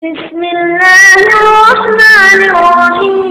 بسم الله الرحمن الرحيم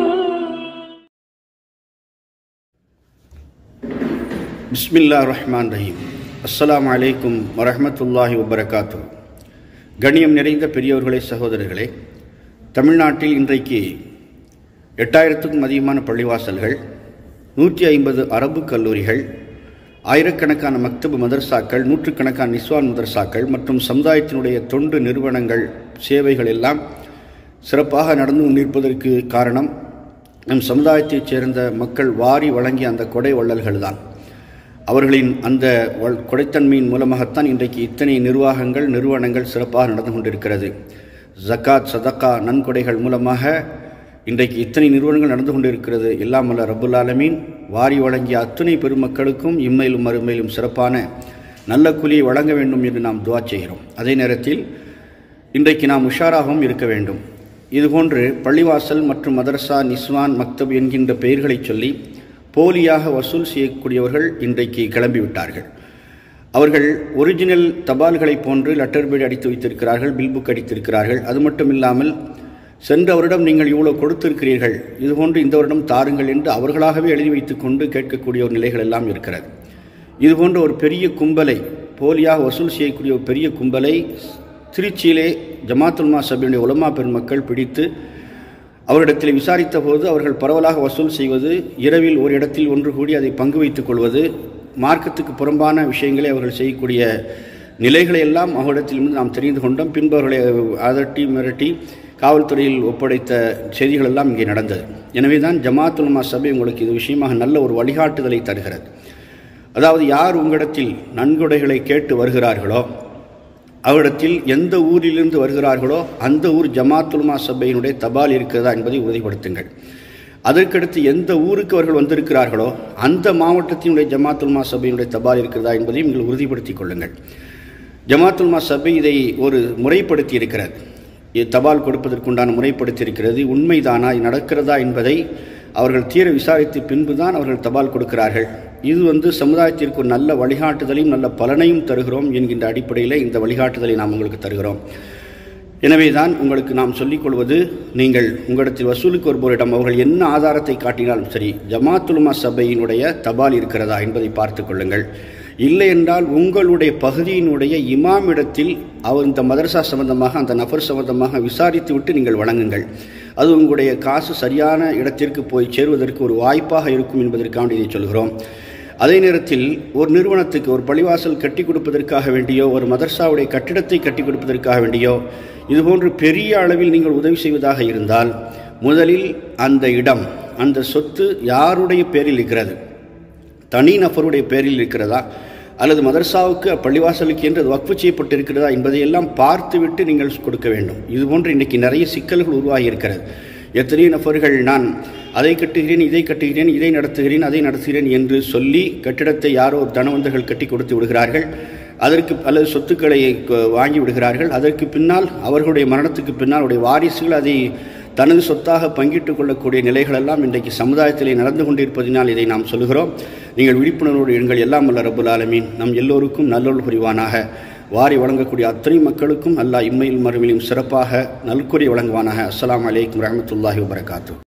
பிஸ்மில்லா ரஹ்மான் ரஹீம் அஸ்ஸலாமு அலைக்கும் வரஹ்மத்துல்லாஹி வபரகாத்து கண்ணியம் நிறைந்த பெரியவர்களே சகோதரர்களே தமிழ்நாட்டில் இன்றைக்கு எட்டாயிரத்துக்கும் அதிகமான பள்ளிவாசல்கள் நூற்றி ஐம்பது அரபு கல்லூரிகள் ஆயிரக்கணக்கான மக்தபு மதர்சாக்கள் நூற்றுக்கணக்கான நிஸ்வான் மதர்சாக்கள் மற்றும் சமுதாயத்தினுடைய தொண்டு நிறுவனங்கள் சேவைகள் எல்லாம் சிறப்பாக நடந்து கொண்டிருப்பதற்கு காரணம் நம் சமுதாயத்தைச் சேர்ந்த மக்கள் வாரி வழங்கிய அந்த கொடை வள்ளல்கள் தான் அவர்களின் அந்த வள்- கொடைத்தன்மையின் மூலமாகத்தான் இன்றைக்கு இத்தனை நிர்வாகங்கள் நிறுவனங்கள் சிறப்பாக நடந்து கொண்டிருக்கிறது ஜக்காத் சதக்கா நன்கொடைகள் மூலமாக இன்றைக்கு இத்தனை நிறுவனங்கள் நடந்து கொண்டிருக்கிறது எல்லாம் அல்ல ரப்புல் ஆலமீன் வாரி வழங்கிய அத்தனை பெருமக்களுக்கும் இம்மையிலும் மறுமையிலும் சிறப்பான நல்ல கூலியை வழங்க வேண்டும் என்று நாம் துவா செய்கிறோம் அதே நேரத்தில் இன்றைக்கு நாம் உஷாராகவும் இருக்க வேண்டும் இதுபோன்று பள்ளிவாசல் மற்றும் மதரசா நிஸ்வான் மக்தப் என்கின்ற பெயர்களைச் சொல்லி போலியாக வசூல் செய்யக்கூடியவர்கள் இன்றைக்கு கிளம்பிவிட்டார்கள் அவர்கள் ஒரிஜினல் தபால்களைப் போன்று லெட்டர் பேட் அடித்து வைத்திருக்கிறார்கள் பில் புக் அடித்திருக்கிறார்கள் அது மட்டும் இல்லாமல் சென்ற வருடம் நீங்கள் இவ்வளோ கொடுத்திருக்கிறீர்கள் இதுபோன்று இந்த வருடம் தாருங்கள் என்று அவர்களாகவே எழுதி வைத்துக்கொண்டு கேட்கக்கூடிய ஒரு நிலைகள் எல்லாம் இருக்கிறது இதுபோன்ற ஒரு பெரிய கும்பலை போலியாக வசூல் செய்யக்கூடிய ஒரு பெரிய கும்பலை திருச்சியிலே ஜமாத்துல்மா சபையுடைய உலமா பெருமக்கள் பிடித்து அவரிடத்தில் விசாரித்த போது அவர்கள் பரவலாக வசூல் செய்வது இரவில் ஒரு இடத்தில் ஒன்று கூடி அதை பங்கு வைத்துக் கொள்வது மார்க்கத்துக்கு புறம்பான விஷயங்களை அவர்கள் செய்யக்கூடிய நிலைகளை எல்லாம் அவரிடத்திலிருந்து நாம் தெரிந்து கொண்டோம் பின்பு அவர்களை அதட்டி மிரட்டி காவல்துறையில் ஒப்படைத்த செய்திகள் எல்லாம் இங்கே நடந்தது எனவே தான் ஜமாத்துல்மா சபை உங்களுக்கு இது விஷயமாக நல்ல ஒரு வழிகாட்டுதலை தருகிறது அதாவது யார் உங்களிடத்தில் நன்கொடைகளை கேட்டு வருகிறார்களோ அவரிடத்தில் எந்த ஊரிலிருந்து வருகிறார்களோ அந்த ஊர் ஜமாத்துல்மா சபையினுடைய தபால் இருக்கிறதா என்பதை உறுதிப்படுத்துங்கள் அதற்கடுத்து எந்த ஊருக்கு அவர்கள் வந்திருக்கிறார்களோ அந்த மாவட்டத்தினுடைய ஜமாத்துல்மா சபையினுடைய தபால் இருக்கிறதா என்பதையும் நீங்கள் உறுதிப்படுத்திக் கொள்ளுங்கள் ஜமாத்துல்மா சபை இதை ஒரு முறைப்படுத்தி இருக்கிறது இ- தபால் கொடுப்பதற்குண்டான முறைப்படுத்தி இருக்கிறது உண்மைதானா இது நடக்கிறதா என்பதை அவர்கள் தீர விசாரித்து பின்புதான் அவர்கள் தபால் கொடுக்கிறார்கள் இது வந்து சமுதாயத்திற்கு ஒரு நல்ல வழிகாட்டுதலையும் நல்ல பலனையும் தருகிறோம் என்கின்ற அடிப்படையில் இந்த வழிகாட்டுதலை நாம் உங்களுக்கு தருகிறோம் எனவே தான் உங்களுக்கு நாம் சொல்லிக் கொள்வது நீங்கள் உங்களிடத்தில் வசூலுக்கு வருவோரிடம் அவர்கள் என்ன ஆதாரத்தை காட்டினாலும் சரி ஜமாத்துலுமா சபையினுடைய தபால் இருக்கிறதா என்பதை பார்த்து கொள்ளுங்கள் இல்லை என்றால் உங்களுடைய பகுதியினுடைய இமாமிடத்தில் அவர் இந்த மதரசா சம்பந்தமாக அந்த நபர் சம்பந்தமாக விசாரித்து விட்டு நீங்கள் வழங்குங்கள் அது உங்களுடைய காசு சரியான இடத்திற்கு போய் சேருவதற்கு ஒரு வாய்ப்பாக இருக்கும் என்பதற்காக இதை சொல்கிறோம் அதே நேரத்தில் ஒரு நிறுவனத்துக்கு ஒரு பள்ளிவாசல் கட்டி கொடுப்பதற்காக வேண்டியோ ஒரு மதர்சாவுடைய கட்டிடத்தை கட்டி கொடுப்பதற்காக வேண்டியோ இதுபோன்று பெரிய அளவில் நீங்கள் உதவி செய்வதாக இருந்தால் முதலில் அந்த இடம் அந்த சொத்து யாருடைய பேரில் இருக்கிறது தனி நபருடைய பேரில் இருக்கிறதா அல்லது மதர்சாவுக்கு பள்ளிவாசலுக்கு என்று அது வக்ஃபு செய்யப்பட்டிருக்கிறதா என்பதையெல்லாம் பார்த்துவிட்டு நீங்கள் கொடுக்க வேண்டும் இதுபோன்று இன்றைக்கி நிறைய சிக்கல்கள் உருவாகி இருக்கிறது எத்தனை நபர்கள் நான் அதை கட்டுகிறேன் இதை கட்டுகிறேன் இதை நடத்துகிறேன் அதை நடத்துகிறேன் என்று சொல்லி கட்டிடத்தை யாரோ ஒரு தனவந்தர்கள் கட்டி கொடுத்து விடுகிறார்கள் அதற்கு அல்லது சொத்துக்களை க- வாங்கி விடுகிறார்கள் அதற்கு பின்னால் அவர்களுடைய மரணத்துக்கு பின்னால் அவருடைய வாரிசுகள் அதை தனது சொத்தாக பங்கிட்டுக் கொள்ளக்கூடிய நிலைகளெல்லாம் இன்றைக்கு சமுதாயத்திலே நடந்து கொண்டிருப்பதினால் இதை நாம் சொல்கிறோம் நீங்கள் விழிப்புணர்வோடு எங்கள் எல்லாம் அல்ல ரபுல் ஆலமீன் நம் எல்லோருக்கும் நல்லொரு புரிவானாக வாரி வழங்கக்கூடிய அத்தனை மக்களுக்கும் அல்லாஹ் இம்மையில் மறுமையிலும் சிறப்பாக நல்குறி வழங்குவானாக அஸ்ஸலாமு அலைக்கும் வரஹ்மத்துல்லாஹி வபரகாத்து